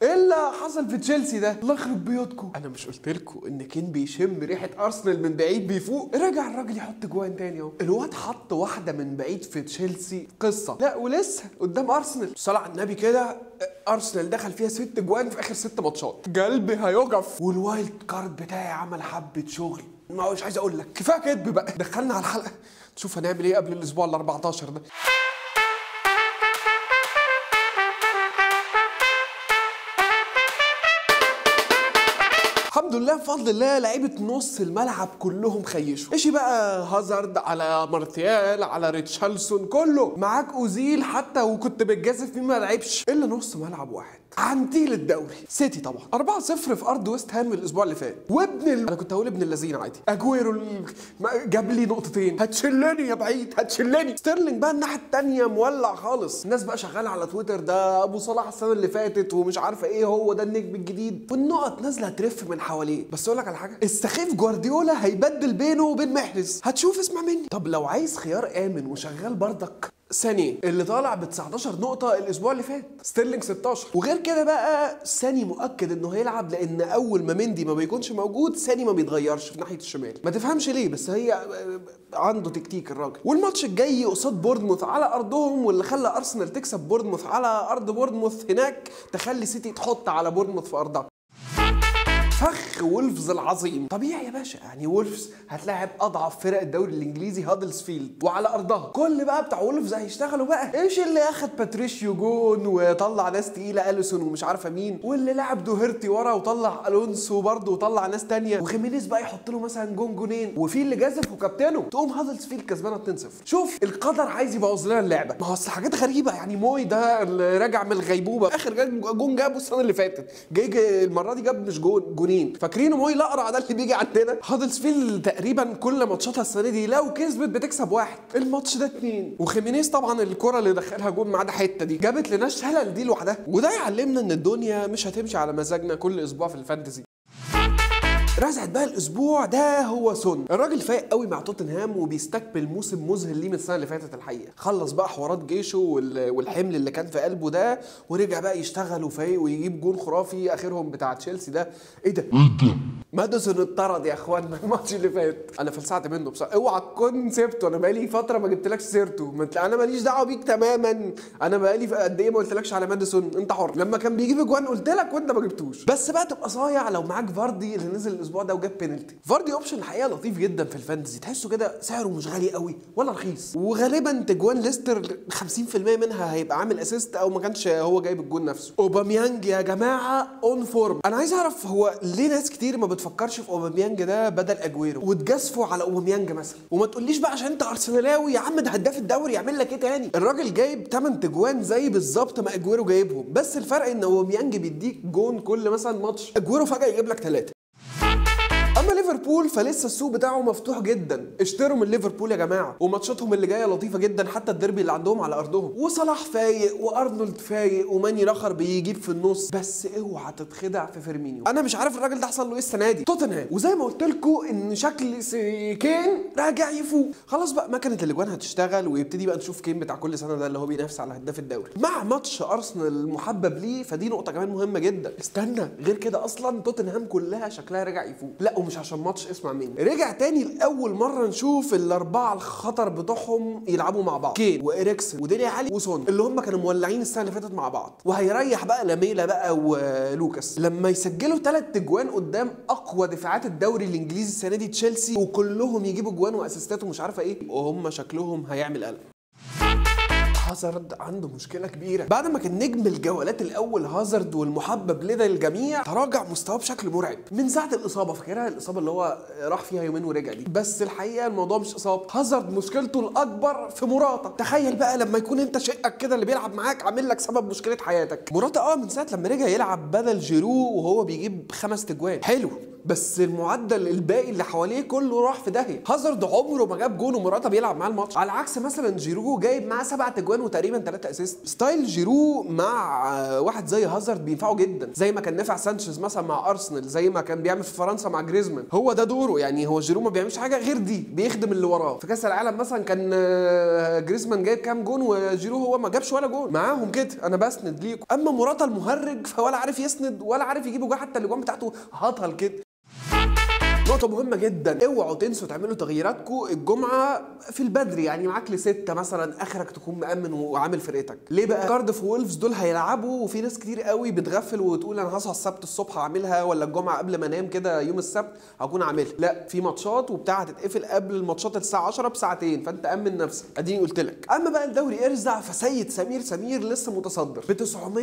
ايه اللي حصل في تشيلسي ده الله يخرب بيوتكم انا مش قلت لكم ان كين بيشم ريحه ارسنال من بعيد بيفوق رجع الراجل يحط جوان تاني اهو الواد حط واحده من بعيد في تشيلسي قصه لا ولسه قدام ارسنال صلى على النبي كده ارسنال دخل فيها ست جوان في اخر ست ماتشات قلبي هيقف والوايلد كارد بتاعي عمل حبه شغل ما مش عايز اقول لك كفايه كدب بقى دخلنا على الحلقه نشوف هنعمل ايه قبل الاسبوع ال 14 ده الحمد لله بفضل الله لعيبه نص الملعب كلهم خيشوا ماشي بقى هازارد على مارتيال على ريتشارلسون كله معاك اوزيل حتى وكنت بتجازف مين ما لعبش الا نص ملعب واحد عنتيل الدوري سيتي طبعا 4-0 في ارض ويست هام الاسبوع اللي فات وابن ال... انا كنت هقول ابن اللذين عادي اجويرو ال... ما- جاب لي نقطتين هتشلني يا بعيد هتشلني ستيرلينج بقى الناحيه الثانيه مولع خالص الناس بقى شغاله على تويتر ده ابو صلاح السنه اللي فاتت ومش عارفه ايه هو ده النجم الجديد والنقط نازله ترف من حواليه بس اقول لك على حاجه السخيف جوارديولا هيبدل بينه وبين محرز هتشوف اسمع مني طب لو عايز خيار امن وشغال بردك ساني اللي طالع ب 19 نقطة الأسبوع اللي فات ستيرلينج 16 وغير كده بقى ساني مؤكد إنه هيلعب لأن أول ما مندي ما بيكونش موجود ساني ما بيتغيرش في ناحية الشمال ما تفهمش ليه بس هي عنده تكتيك الراجل والماتش الجاي قصاد بورنموث على أرضهم واللي خلى أرسنال تكسب بورنموث على أرض بورنموث هناك تخلي سيتي تحط على بورنموث في أرضها فخ وولفز العظيم طبيعي يا باشا يعني وولفز هتلاعب اضعف فرق الدوري الانجليزي هادلسفيلد وعلى ارضها كل بقى بتاع وولفز هيشتغلوا بقى ايش اللي اخد باتريشيو جون وطلع ناس تقيله اليسون ومش عارفه مين واللي لعب دوهرتي ورا وطلع الونسو برضه وطلع ناس تانية وخيمينيز بقى يحط له مثلا جون جونين وفي اللي جازف وكابتنه تقوم هادلسفيلد كسبانه 2-0 شوف القدر عايز يبوظ لنا اللعبه ما هو اصل حاجات غريبه يعني موي ده اللي راجع من الغيبوبه اخر جون جابه السنه اللي فاتت جاي, جاي المره دي جاب مش جون جونين فاكرينه موي الاقرع ده اللي بيجي عندنا هادلسفيلد تقريبا كل ماتشاتها السنه دي لو كسبت بتكسب واحد الماتش ده اتنين وخيمينيز طبعا الكره اللي دخلها جون ما عدا حته دي جابت لنا شلل دي لوحدها وده يعلمنا ان الدنيا مش هتمشي على مزاجنا كل اسبوع في الفانتزي رزعت بقى الاسبوع ده هو سون الراجل فايق قوي مع توتنهام وبيستكمل موسم مذهل ليه من السنه اللي فاتت الحقيقه خلص بقى حوارات جيشه وال- والحمل اللي كان في قلبه ده ورجع بقى يشتغل وفايق ويجيب جون خرافي اخرهم بتاع تشيلسي ده ايه ده ماديسون اتطرد يا اخوانا الماتش اللي فات انا فلسعت منه بصراحه اوعى تكون سبته انا بقالي فتره ما جبتلكش سيرته ما انت- انا ماليش دعوه بيك تماما انا بقالي في قد ايه ما قلتلكش على ماديسون انت حر لما كان بيجيب اجوان قلت لك وانت ما جبتوش بس بقى تبقى صايع لو معاك فاردي اللي نزل الاسبوع ده وجاب بينالتي فاردي اوبشن الحقيقه لطيف جدا في الفانتزي تحسه كده سعره مش غالي قوي ولا رخيص وغالبا تجوان ليستر 50% منها هيبقى عامل اسيست او ما كانش هو جايب الجون نفسه اوباميانج يا جماعه اون فورم انا عايز اعرف هو ليه ناس كتير ما بتفكرش في اوباميانج ده بدل اجويرو وتجازفوا على اوباميانج مثلا وما تقوليش بقى عشان انت ارسنالاوي يا عم ده هداف الدوري يعمل لك ايه تاني الراجل جايب 8 تجوان زي بالظبط ما اجويرو جايبهم بس الفرق ان اوباميانج بيديك جون كل مثلا ماتش اجويرو فجاه يجيب لك ثلاثه اما ليفربول فلسه السوق بتاعه مفتوح جدا اشتروا من ليفربول يا جماعه وماتشاتهم اللي جايه لطيفه جدا حتى الديربي اللي عندهم على ارضهم وصلاح فايق وارنولد فايق وماني رخر بيجيب في النص بس اوعى تتخدع في فيرمينيو انا مش عارف الراجل ده حصل له ايه السنه دي توتنهام وزي ما قلت لكم ان شكل س- كين راجع يفوق خلاص بقى مكنه الاجوان هتشتغل ويبتدي بقى نشوف كين بتاع كل سنه ده اللي هو بينافس على هداف الدوري مع ماتش ارسنال المحبب ليه فدي نقطه كمان مهمه جدا استنى غير كده اصلا توتنهام كلها شكلها رجع يفوق لا ومش عشان ماتش اسمع مني رجع تاني لاول مره نشوف الاربعه الخطر بتوعهم يلعبوا مع بعض كين واريكسن وديلي علي وسون اللي هم كانوا مولعين السنه اللي فاتت مع بعض وهيريح بقى لاميلا بقى ولوكاس لما يسجلوا ثلاث تجوان قدام اقوى دفاعات الدوري الانجليزي السنه دي تشيلسي وكلهم يجيبوا جوان واسيستات ومش عارفه ايه وهم شكلهم هيعمل قلق هازارد عنده مشكله كبيره بعد ما كان نجم الجولات الاول هازارد والمحبب لدى الجميع تراجع مستواه بشكل مرعب من ساعه الاصابه فاكرها الاصابه اللي هو راح فيها يومين ورجع دي بس الحقيقه الموضوع مش اصابه هازارد مشكلته الاكبر في مراته تخيل بقى لما يكون انت شقك كده اللي بيلعب معاك عامل لك سبب مشكله حياتك مراته اه من ساعه لما رجع يلعب بدل جيرو وهو بيجيب خمس تجوان حلو بس المعدل الباقي اللي حواليه كله راح في داهيه هازارد عمره ما جاب جون ومراتا بيلعب معاه الماتش على عكس مثلا جيرو جايب معاه سبع تجوان وتقريبا ثلاثه اسيست ستايل جيرو مع آه، واحد زي هازارد بينفعه جدا زي ما كان نفع سانشيز مثلا مع ارسنال زي ما كان بيعمل في فرنسا مع جريزمان هو ده دوره يعني هو جيرو ما بيعملش حاجه غير دي بيخدم اللي وراه في كاس العالم مثلا كان آه، جريزمان جايب كام جون وجيرو هو ما جابش ولا جون معاهم كده انا بسند ليكم اما مراتا المهرج فولا عارف يسند ولا عارف يجيب جون حتى الاجوان بتاعته هطل كده نقطة مهمة جدا اوعوا تنسوا تعملوا تغييراتكم الجمعة في البدري يعني معاك لستة مثلا اخرك تكون مأمن وعامل فرقتك ليه بقى كاردف وولفز دول هيلعبوا وفي ناس كتير قوي بتغفل وتقول انا هصحى السبت الصبح اعملها ولا الجمعة قبل ما انام كده يوم السبت هكون عاملها لا في ماتشات وبتاع هتتقفل قبل الماتشات الساعة 10 بساعتين فانت امن نفسك اديني قلت لك اما بقى الدوري ارزع فسيد سمير سمير لسه متصدر ب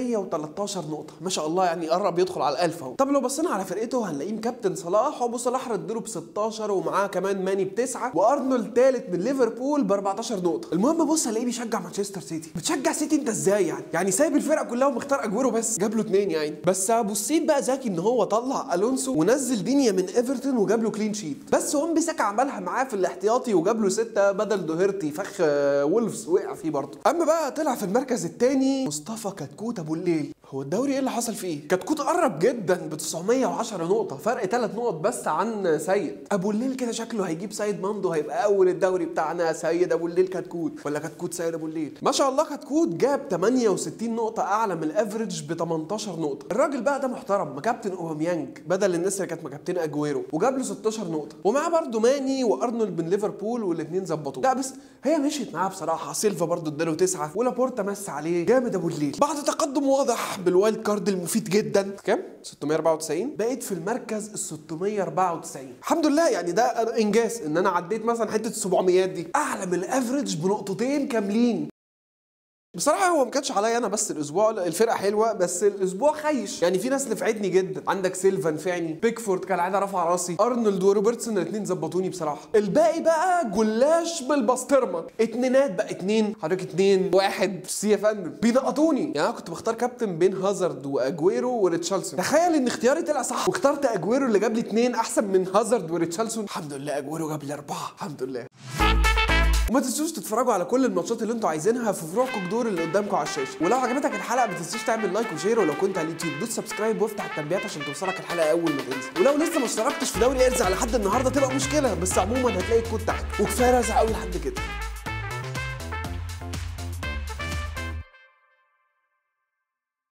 913 نقطة ما شاء الله يعني قرب يدخل على الألف اهو طب لو بصينا على فرقته هنلاقيه مكابتن صلاح وابو صلاح ردله ب 16 ومعاه كمان ماني بتسعة وارنولد ثالث من ليفربول ب 14 نقطة المهم بص هلاقيه بيشجع مانشستر سيتي بتشجع سيتي انت ازاي يعني يعني سايب الفرقة كلها ومختار اجويرو بس جاب له اثنين يعني بس ابو السيد بقى ذكي ان هو طلع الونسو ونزل دينيا من ايفرتون وجاب له كلين شيت بس وان بيساكا عملها معاه في الاحتياطي وجاب له ستة بدل دوهرتي فخ آه، وولفز وقع فيه برضه اما بقى طلع في المركز الثاني مصطفى كتكوت ابو الليل هو الدوري ايه اللي حصل فيه؟ كتكوت قرب جدا ب 910 نقطة، فرق ثلاث نقط بس عن سيد. أبو الليل كده شكله هيجيب سيد ماندو هيبقى أول الدوري بتاعنا سيد أبو الليل كتكوت، ولا كتكوت سيد أبو الليل. ما شاء الله كتكوت جاب 68 نقطة أعلى من الأفريج ب 18 نقطة. الراجل بقى ده محترم، مكابتن أوباميانج بدل الناس اللي كانت مكابتن أجويرو، وجاب له 16 نقطة، ومعاه برده ماني وأرنولد من ليفربول والاثنين ظبطوه. لا بس هي مشيت معاه بصراحة، سيلفا برده اداله تسعة، ولابورتا مس عليه، جامد أبو الليل. بعد تقدم واضح بالوايلد كارد المفيد جدا كام 694 بقيت في المركز ال 694 الحمد لله يعني ده انجاز ان انا عديت مثلا حته ال 700 دي اعلى من الافريج بنقطتين كاملين بصراحة هو ما كانش عليا انا بس الاسبوع الفرقة حلوة بس الاسبوع خيش يعني في ناس نفعتني جدا عندك سيلفا نفعني بيكفورد كالعادة رفع راسي ارنولد وروبرتسون الاثنين ظبطوني بصراحة الباقي بقى جلاش بالبسطرمة اتنينات بقى اتنين حضرتك اتنين واحد سي يا فندم بينقطوني يعني انا كنت بختار كابتن بين هازارد واجويرو وريتشارلسون تخيل ان اختياري طلع صح واخترت اجويرو اللي جاب لي اتنين احسن من هازارد وريتشارلسون الحمد لله اجويرو جاب لي اربعة الحمد لله وما تنسوش تتفرجوا على كل الماتشات اللي انتوا عايزينها في فروعكم دور اللي قدامكم على الشاشه ولو عجبتك الحلقه ما تنسوش تعمل لايك وشير ولو كنت على اليوتيوب دوس سبسكرايب وافتح التنبيهات عشان توصلك الحلقه اول ما تنزل ولو لسه ما اشتركتش في دوري ارزع لحد النهارده تبقى مشكله بس عموما هتلاقي الكود تحت وكفايه رزع قوي لحد كده